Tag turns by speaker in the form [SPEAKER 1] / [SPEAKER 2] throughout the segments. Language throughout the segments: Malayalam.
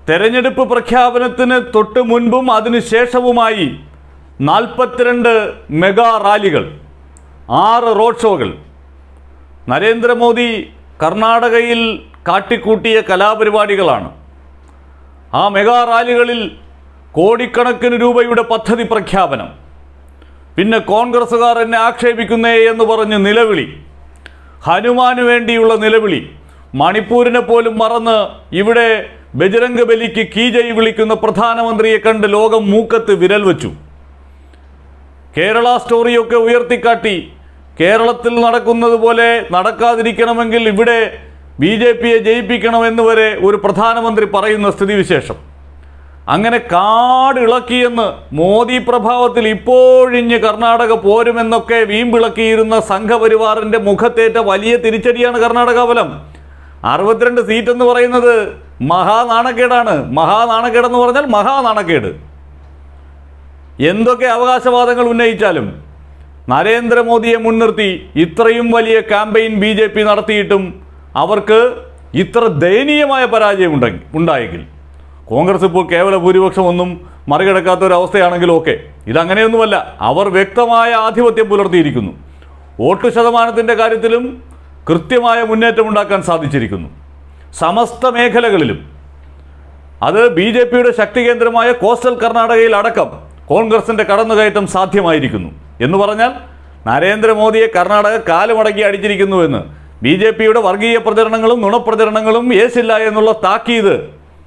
[SPEAKER 1] തെരഞ്ഞെടുപ്പ് പ്രഖ്യാപനത്തിന് തൊട്ട് മുൻപും അതിനുശേഷവുമായി നാൽപ്പത്തിരണ്ട് മെഗാ റാലികൾ ആറ് റോഡ് ഷോകൾ നരേന്ദ്രമോദി കർണാടകയിൽ കാട്ടിക്കൂട്ടിയ കലാപരിപാടികളാണ് ആ മെഗാ റാലികളിൽ കോടിക്കണക്കിന് രൂപയുടെ പദ്ധതി പ്രഖ്യാപനം പിന്നെ കോൺഗ്രസ്സുകാർ എന്നെ ആക്ഷേപിക്കുന്നേ എന്ന് പറഞ്ഞ് നിലവിളി ഹനുമാന് വേണ്ടിയുള്ള നിലവിളി മണിപ്പൂരിനെ പോലും മറന്ന് ഇവിടെ ബജരംഗ് ബലിക്ക് കീജയ് വിളിക്കുന്ന പ്രധാനമന്ത്രിയെ കണ്ട് ലോകം മൂക്കത്ത് വിരൽ വച്ചു കേരള സ്റ്റോറിയൊക്കെ ഉയർത്തിക്കാട്ടി കേരളത്തിൽ നടക്കുന്നത് പോലെ നടക്കാതിരിക്കണമെങ്കിൽ ഇവിടെ ബി ജെ പിയെ ജയിപ്പിക്കണമെന്ന് വരെ ഒരു പ്രധാനമന്ത്രി പറയുന്ന സ്ഥിതിവിശേഷം അങ്ങനെ കാടിളക്കിയെന്ന് മോദി പ്രഭാവത്തിൽ ഇപ്പോഴിഞ്ഞ് കർണാടക പോരുമെന്നൊക്കെ വീമ്പിളക്കിയിരുന്ന സംഘപരിവാറിന്റെ മുഖത്തേറ്റ വലിയ തിരിച്ചടിയാണ് കർണാടക ഫലം അറുപത്തിരണ്ട് സീറ്റ് എന്ന് പറയുന്നത് മഹാനാണക്കേടാണ് മഹാനാണക്കേടെന്ന് പറഞ്ഞാൽ മഹാനാണക്കേട് എന്തൊക്കെ അവകാശവാദങ്ങൾ ഉന്നയിച്ചാലും നരേന്ദ്രമോദിയെ മുൻനിർത്തി ഇത്രയും വലിയ ക്യാമ്പയിൻ ബി ജെ പി നടത്തിയിട്ടും അവർക്ക് ഇത്ര ദയനീയമായ പരാജയം ഉണ്ടെങ്കിൽ ഉണ്ടായെങ്കിൽ കോൺഗ്രസ് ഇപ്പോൾ കേവല ഭൂരിപക്ഷം ഒന്നും മറികടക്കാത്ത ഒരു അവസ്ഥയാണെങ്കിലും ഓക്കെ ഇതങ്ങനെയൊന്നുമല്ല അവർ വ്യക്തമായ ആധിപത്യം പുലർത്തിയിരിക്കുന്നു വോട്ട് ശതമാനത്തിൻ്റെ കാര്യത്തിലും കൃത്യമായ മുന്നേറ്റം ഉണ്ടാക്കാൻ സാധിച്ചിരിക്കുന്നു സമസ്ത മേഖലകളിലും അത് ബി ജെ പിയുടെ ശക്തി കേന്ദ്രമായ കോസ്റ്റൽ കർണാടകയിൽ അടക്കം കോൺഗ്രസിന്റെ കടന്നുകയറ്റം സാധ്യമായിരിക്കുന്നു എന്ന് പറഞ്ഞാൽ നരേന്ദ്രമോദിയെ കർണാടക കാലുമടക്കി അടിച്ചിരിക്കുന്നുവെന്ന് ബി ജെ പിയുടെ വർഗീയ പ്രചരണങ്ങളും നുണപ്രചരണങ്ങളും ഏശില്ല എന്നുള്ള താക്കീത്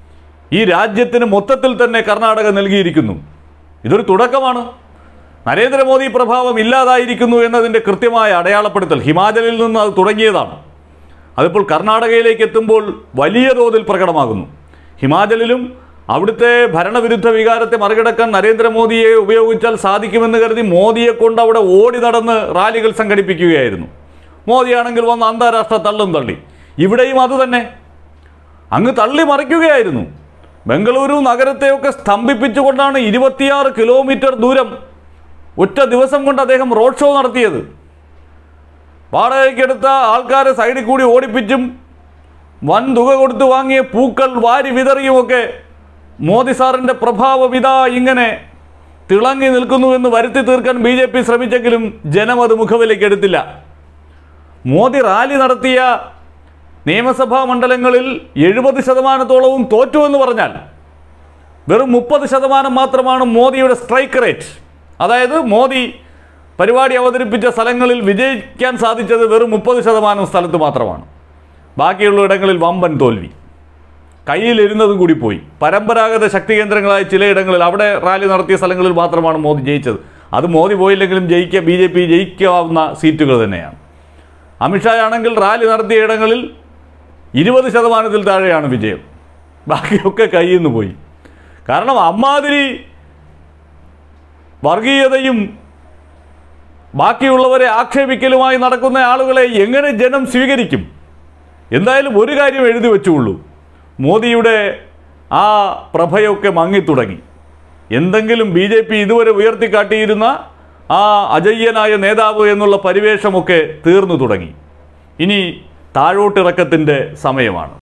[SPEAKER 1] ഈ രാജ്യത്തിന് മൊത്തത്തിൽ തന്നെ കർണാടക നൽകിയിരിക്കുന്നു ഇതൊരു തുടക്കമാണ് നരേന്ദ്രമോദി പ്രഭാവം ഇല്ലാതായിരിക്കുന്നു എന്നതിൻ്റെ കൃത്യമായ അടയാളപ്പെടുത്തൽ ഹിമാചലിൽ നിന്ന് അത് തുടങ്ങിയതാണ് അതിപ്പോൾ കർണാടകയിലേക്ക് എത്തുമ്പോൾ വലിയ തോതിൽ പ്രകടമാകുന്നു ഹിമാചലിലും അവിടുത്തെ ഭരണവിരുദ്ധ വികാരത്തെ മറികടക്കാൻ നരേന്ദ്രമോദിയെ ഉപയോഗിച്ചാൽ സാധിക്കുമെന്ന് കരുതി മോദിയെ കൊണ്ട് അവിടെ ഓടി നടന്ന് റാലികൾ സംഘടിപ്പിക്കുകയായിരുന്നു മോദിയാണെങ്കിൽ വന്ന് അന്താരാഷ്ട്ര തള്ളും തള്ളി ഇവിടെയും അതുതന്നെ അങ്ങ് തള്ളി മറിക്കുകയായിരുന്നു ബംഗളൂരു നഗരത്തെയൊക്കെ സ്തംഭിപ്പിച്ചുകൊണ്ടാണ് ഇരുപത്തിയാറ് കിലോമീറ്റർ ദൂരം ഒറ്റ ദിവസം കൊണ്ട് അദ്ദേഹം റോഡ് ഷോ നടത്തിയത് വാടകയ്ക്കെടുത്ത ആൾക്കാരെ സൈഡിൽ കൂടി ഓടിപ്പിച്ചും വൻ തുക കൊടുത്ത് വാങ്ങിയ പൂക്കൾ വാരി വിതറിയുമൊക്കെ മോദി സാറിൻ്റെ പ്രഭാവം ഇതാ ഇങ്ങനെ തിളങ്ങി നിൽക്കുന്നുവെന്ന് വരുത്തി തീർക്കാൻ ബി ജെ പി ശ്രമിച്ചെങ്കിലും ജനം അത് മുഖവിലേക്ക് എടുത്തില്ല മോദി റാലി നടത്തിയ നിയമസഭാ മണ്ഡലങ്ങളിൽ എഴുപത് ശതമാനത്തോളവും തോറ്റു എന്ന് പറഞ്ഞാൽ വെറും മുപ്പത് ശതമാനം മാത്രമാണ് മോദിയുടെ സ്ട്രൈക്ക് റേറ്റ് അതായത് മോദി പരിപാടി അവതരിപ്പിച്ച സ്ഥലങ്ങളിൽ വിജയിക്കാൻ സാധിച്ചത് വെറും മുപ്പത് ശതമാനം സ്ഥലത്ത് മാത്രമാണ് ബാക്കിയുള്ള ഇടങ്ങളിൽ വമ്പൻ തോൽവി കയ്യിലിരുന്നതും കൂടി പോയി പരമ്പരാഗത ശക്തി കേന്ദ്രങ്ങളായ ചിലയിടങ്ങളിൽ അവിടെ റാലി നടത്തിയ സ്ഥലങ്ങളിൽ മാത്രമാണ് മോദി ജയിച്ചത് അത് മോദി പോയില്ലെങ്കിലും ജയിക്കുക ബി ജെ പി ജയിക്കാവുന്ന സീറ്റുകൾ തന്നെയാണ് അമിത്ഷാ ആണെങ്കിൽ റാലി നടത്തിയ ഇടങ്ങളിൽ ഇരുപത് ശതമാനത്തിൽ താഴെയാണ് വിജയം ബാക്കിയൊക്കെ കയ്യിൽ നിന്ന് പോയി കാരണം അമ്മാതിരി വർഗീയതയും ബാക്കിയുള്ളവരെ ആക്ഷേപിക്കലുമായി നടക്കുന്ന ആളുകളെ എങ്ങനെ ജനം സ്വീകരിക്കും എന്തായാലും ഒരു കാര്യം എഴുതി വെച്ചുള്ളൂ മോദിയുടെ ആ പ്രഭയൊക്കെ മങ്ങിത്തുടങ്ങി എന്തെങ്കിലും ബി ജെ പി ഇതുവരെ ഉയർത്തിക്കാട്ടിയിരുന്ന ആ അജയ്യനായ നേതാവ് എന്നുള്ള പരിവേഷമൊക്കെ തീർന്നു തുടങ്ങി ഇനി താഴോട്ടിറക്കത്തിൻ്റെ സമയമാണ്